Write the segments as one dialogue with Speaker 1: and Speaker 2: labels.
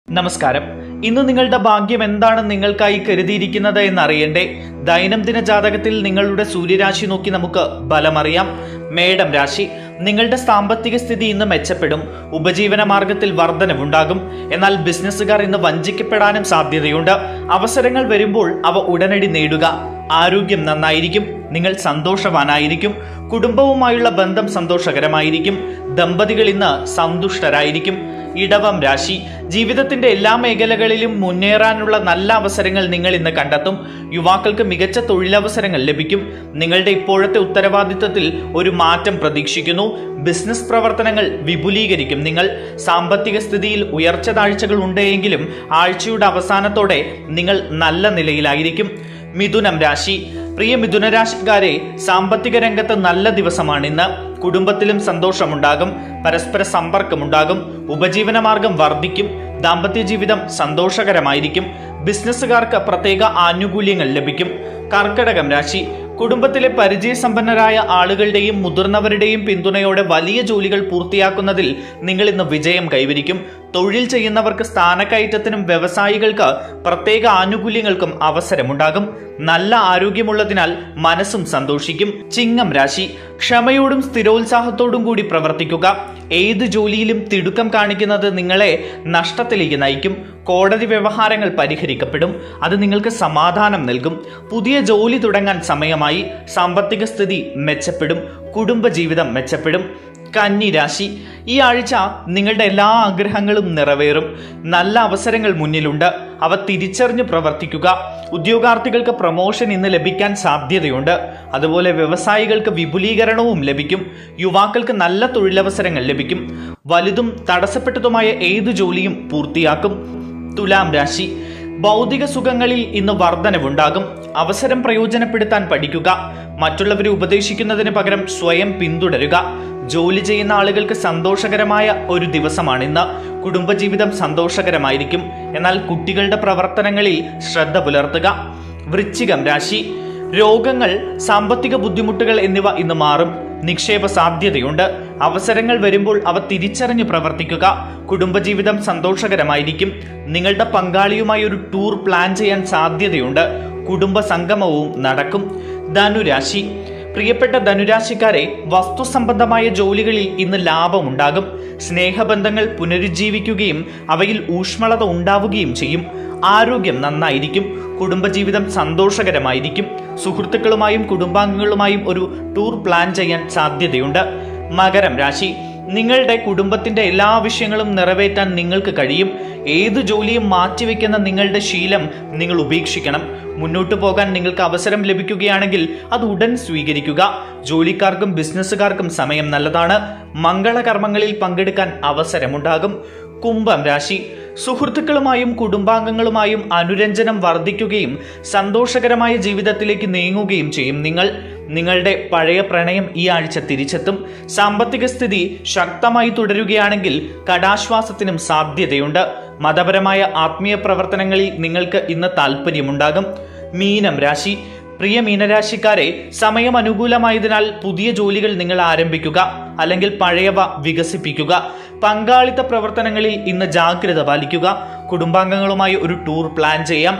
Speaker 1: നമസ്കാരം ഇന്ന് നിങ്ങളുടെ ഭാഗ്യം എന്താണ് നിങ്ങൾക്കായി കരുതിയിരിക്കുന്നത് എന്നറിയണ്ടേ ദൈനംദിന ജാതകത്തിൽ നിങ്ങളുടെ സൂര്യരാശി നോക്കി നമുക്ക് ബലമറിയാം മേടം രാശി നിങ്ങളുടെ സാമ്പത്തിക സ്ഥിതി ഇന്ന് മെച്ചപ്പെടും ഉപജീവന മാർഗത്തിൽ വർധനവുണ്ടാകും എന്നാൽ ബിസിനസ്സുകാർ ഇന്ന് വഞ്ചിക്കപ്പെടാനും സാധ്യതയുണ്ട് അവസരങ്ങൾ വരുമ്പോൾ അവ ഉടനടി നേടുക ആരോഗ്യം നന്നായിരിക്കും നിങ്ങൾ സന്തോഷവാനായിരിക്കും കുടുംബവുമായുള്ള ബന്ധം സന്തോഷകരമായിരിക്കും ദമ്പതികൾ ഇന്ന് സന്തുഷ്ടരായിരിക്കും ഇടവം രാശി ജീവിതത്തിന്റെ എല്ലാ മേഖലകളിലും മുന്നേറാനുള്ള നല്ല അവസരങ്ങൾ നിങ്ങൾ ഇന്ന് കണ്ടെത്തും യുവാക്കൾക്ക് മികച്ച തൊഴിലവസരങ്ങൾ ലഭിക്കും നിങ്ങളുടെ ഇപ്പോഴത്തെ ഉത്തരവാദിത്തത്തിൽ ഒരു മാറ്റം പ്രതീക്ഷിക്കുന്നു ബിസിനസ് പ്രവർത്തനങ്ങൾ വിപുലീകരിക്കും നിങ്ങൾ സാമ്പത്തിക സ്ഥിതിയിൽ ഉയർച്ച താഴ്ചകൾ ഉണ്ടെങ്കിലും ആഴ്ചയുടെ അവസാനത്തോടെ നിങ്ങൾ നല്ല നിലയിലായിരിക്കും മിഥുനം രാശി പ്രിയ മിഥുന രാശിക്കാരെ സാമ്പത്തിക രംഗത്ത് നല്ല ദിവസമാണ് ഇന്ന് കുടുംബത്തിലും സന്തോഷമുണ്ടാകും പരസ്പര സമ്പർക്കമുണ്ടാകും ഉപജീവന മാർഗം വർദ്ധിക്കും ദാമ്പത്യ ജീവിതം സന്തോഷകരമായിരിക്കും ബിസിനസ്സുകാർക്ക് പ്രത്യേക ആനുകൂല്യങ്ങൾ ലഭിക്കും കർക്കടകം രാശി കുടുംബത്തിലെ പരിചയസമ്പന്നരായ ആളുകളുടെയും മുതിർന്നവരുടെയും പിന്തുണയോടെ വലിയ ജോലികൾ പൂർത്തിയാക്കുന്നതിൽ നിങ്ങൾ ഇന്ന് വിജയം കൈവരിക്കും തൊഴിൽ ചെയ്യുന്നവർക്ക് സ്ഥാനക്കയറ്റത്തിനും വ്യവസായികൾക്ക് പ്രത്യേക ആനുകൂല്യങ്ങൾക്കും അവസരമുണ്ടാകും നല്ല ആരോഗ്യമുള്ളതിനാൽ മനസ്സും സന്തോഷിക്കും ചിങ്ങം രാശി ക്ഷമയോടും സ്ഥിരോത്സാഹത്തോടും കൂടി പ്രവർത്തിക്കുക ഏത് ജോലിയിലും തിടുക്കം കാണിക്കുന്നത് നിങ്ങളെ നഷ്ടത്തിലേക്ക് നയിക്കും കോടതി വ്യവഹാരങ്ങൾ പരിഹരിക്കപ്പെടും അത് നിങ്ങൾക്ക് സമാധാനം നൽകും പുതിയ ജോലി തുടങ്ങാൻ സമയമായി സാമ്പത്തിക സ്ഥിതി മെച്ചപ്പെടും കുടുംബജീവിതം മെച്ചപ്പെടും കന്നി രാശി ഈ ആഴ്ച നിങ്ങളുടെ എല്ലാ ആഗ്രഹങ്ങളും നിറവേറും നല്ല അവസരങ്ങൾ മുന്നിലുണ്ട് അവ തിരിച്ചറിഞ്ഞ് പ്രവർത്തിക്കുക ഉദ്യോഗാർത്ഥികൾക്ക് പ്രൊമോഷൻ ഇന്ന് ലഭിക്കാൻ സാധ്യതയുണ്ട് അതുപോലെ വ്യവസായികൾക്ക് വിപുലീകരണവും ലഭിക്കും യുവാക്കൾക്ക് നല്ല തൊഴിലവസരങ്ങൾ ലഭിക്കും വലുതും തടസ്സപ്പെട്ടതുമായ ഏതു ജോലിയും പൂർത്തിയാക്കും തുലാം രാശി ഭൗതിക സുഖങ്ങളിൽ ഇന്ന് വർധനവുണ്ടാകും അവസരം പ്രയോജനപ്പെടുത്താൻ പഠിക്കുക മറ്റുള്ളവരെ ഉപദേശിക്കുന്നതിന് പകരം സ്വയം പിന്തുടരുക ജോലി ചെയ്യുന്ന ആളുകൾക്ക് സന്തോഷകരമായ ഒരു ദിവസമാണിന്ന് കുടുംബജീവിതം സന്തോഷകരമായിരിക്കും എന്നാൽ കുട്ടികളുടെ പ്രവർത്തനങ്ങളിൽ ശ്രദ്ധ പുലർത്തുക വൃശ്ചികം രാശി രോഗങ്ങൾ സാമ്പത്തിക ബുദ്ധിമുട്ടുകൾ എന്നിവ ഇന്ന് മാറും നിക്ഷേപ സാധ്യതയുണ്ട് അവസരങ്ങൾ വരുമ്പോൾ അവ തിരിച്ചറിഞ്ഞ് പ്രവർത്തിക്കുക കുടുംബജീവിതം സന്തോഷകരമായിരിക്കും നിങ്ങളുടെ പങ്കാളിയുമായി ഒരു ടൂർ പ്ലാൻ ചെയ്യാൻ സാധ്യതയുണ്ട് കുടുംബ സംഗമവും നടക്കും ധനുരാശി പ്രിയപ്പെട്ട ധനുരാശിക്കാരെ വസ്തുസംബന്ധമായ ജോലികളിൽ ഇന്ന് ലാഭമുണ്ടാകും സ്നേഹബന്ധങ്ങൾ പുനരുജ്ജീവിക്കുകയും അവയിൽ ഊഷ്മളത ഉണ്ടാവുകയും ചെയ്യും ആരോഗ്യം നന്നായിരിക്കും കുടുംബജീവിതം സന്തോഷകരമായിരിക്കും സുഹൃത്തുക്കളുമായും കുടുംബാംഗങ്ങളുമായും ഒരു ടൂർ പ്ലാൻ ചെയ്യാൻ സാധ്യതയുണ്ട് മകരം രാശി നിങ്ങളുടെ കുടുംബത്തിന്റെ എല്ലാ ആവശ്യങ്ങളും നിറവേറ്റാൻ നിങ്ങൾക്ക് കഴിയും ഏത് ജോലിയും മാറ്റിവെക്കുന്ന നിങ്ങളുടെ ശീലം നിങ്ങൾ ഉപേക്ഷിക്കണം മുന്നോട്ട് പോകാൻ നിങ്ങൾക്ക് അവസരം ലഭിക്കുകയാണെങ്കിൽ അത് ഉടൻ സ്വീകരിക്കുക ജോലിക്കാർക്കും ബിസിനസ്സുകാർക്കും സമയം നല്ലതാണ് മംഗളകർമ്മങ്ങളിൽ പങ്കെടുക്കാൻ അവസരമുണ്ടാകും കുംഭം രാശി സുഹൃത്തുക്കളുമായും കുടുംബാംഗങ്ങളുമായും അനുരഞ്ജനം വർദ്ധിക്കുകയും സന്തോഷകരമായ ജീവിതത്തിലേക്ക് നീങ്ങുകയും ചെയ്യും നിങ്ങൾ നിങ്ങളുടെ പഴയ പ്രണയം ഈ ആഴ്ച തിരിച്ചെത്തും സാമ്പത്തിക സ്ഥിതി ശക്തമായി തുടരുകയാണെങ്കിൽ കടാശ്വാസത്തിനും സാധ്യതയുണ്ട് മതപരമായ ആത്മീയ പ്രവർത്തനങ്ങളിൽ നിങ്ങൾക്ക് ഇന്ന് താല്പര്യമുണ്ടാകും മീനം രാശി പ്രിയ മീനരാശിക്കാരെ സമയം അനുകൂലമായതിനാൽ പുതിയ ജോലികൾ നിങ്ങൾ ആരംഭിക്കുക അല്ലെങ്കിൽ പഴയവ വികസിപ്പിക്കുക പങ്കാളിത്ത പ്രവർത്തനങ്ങളിൽ ഇന്ന് ജാഗ്രത പാലിക്കുക കുടുംബാംഗങ്ങളുമായി ഒരു ടൂർ പ്ലാൻ ചെയ്യാം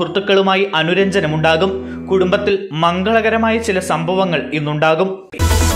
Speaker 1: സുഹൃത്തുക്കളുമായി അനുരഞ്ജനമുണ്ടാകും കുടുംബത്തിൽ മംഗളകരമായ ചില സംഭവങ്ങൾ ഇന്നുണ്ടാകും